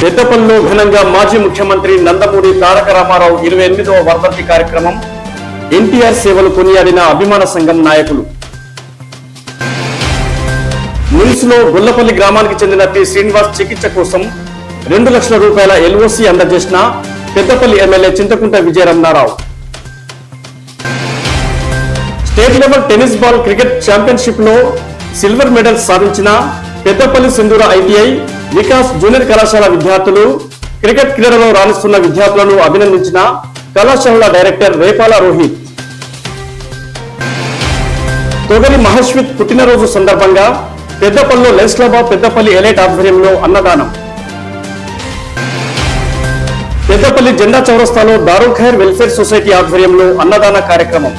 పెద్దపల్లిలో ఘనంగా మాజీ ముఖ్యమంత్రి నందమూరి తారక రామారావు ఇరవై ఎనిమిదవ వర్ధంతి కార్యక్రమం ఎన్టీఆర్ సేవలు కొనియాడిన అభిమాన సంఘం నాయకులు నిమ్స్ లో గొల్లపల్లి గ్రామానికి చెందిన పి శ్రీనివాస్ చికిత్స కోసం రెండు లక్షల రూపాయల ఎల్ఓసి అందజేసిన Peddapalli MLA Chintakunta Vijayaramanarao state level tennis ball cricket championship లో సిల్వర్ మెడల్ సాధించిన పెద్దపల్లి సింధూర ఐటీఐ వికాస్ జూనియర్ కళాశాల విద్యార్థులు క్రికెట్ క్రీడలో రాణిస్తున్న విద్యార్థులను అభినందించిన కళాశాలల డైరెక్టర్ రేపాల రోహిత్ తొగలి మహేశ్విత్ పుట్టినరోజు సందర్భంగా పెద్దపల్లిలో Lions Club of Peddapalli Elite ఆధ్వర్యంలో అన్నదానం పెద్దపల్లి జెండా చౌరస్తాలో దారుల్ ఖైర్ వెల్ఫేర్ సొసైటీ ఆధ్వర్యంలో అన్నదాన కార్యక్రమం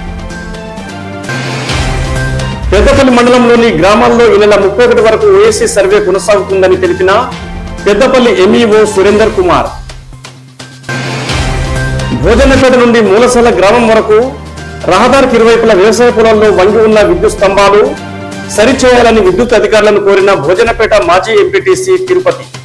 పెద్దపల్లి మండలంలోని గ్రామాల్లో ఈ నెల ముప్పై ఒకటి వరకు ఓఎస్సీ సర్వే కొనసాగుతుందని తెలిపిన పెద్దపల్లి ఎంఈఓ సురేందర్ కుమార్ భోజనపేట నుండి మూలసల గ్రామం వరకు రహదారికి ఇరువైపుల వ్యవసాయ పొలాల్లో వంగి ఉన్న విద్యుత్ స్తంభాలు సరిచేయాలని విద్యుత్ అధికారులను కోరిన భోజనపేట మాజీ ఎంపీటీసీ తిరుపతి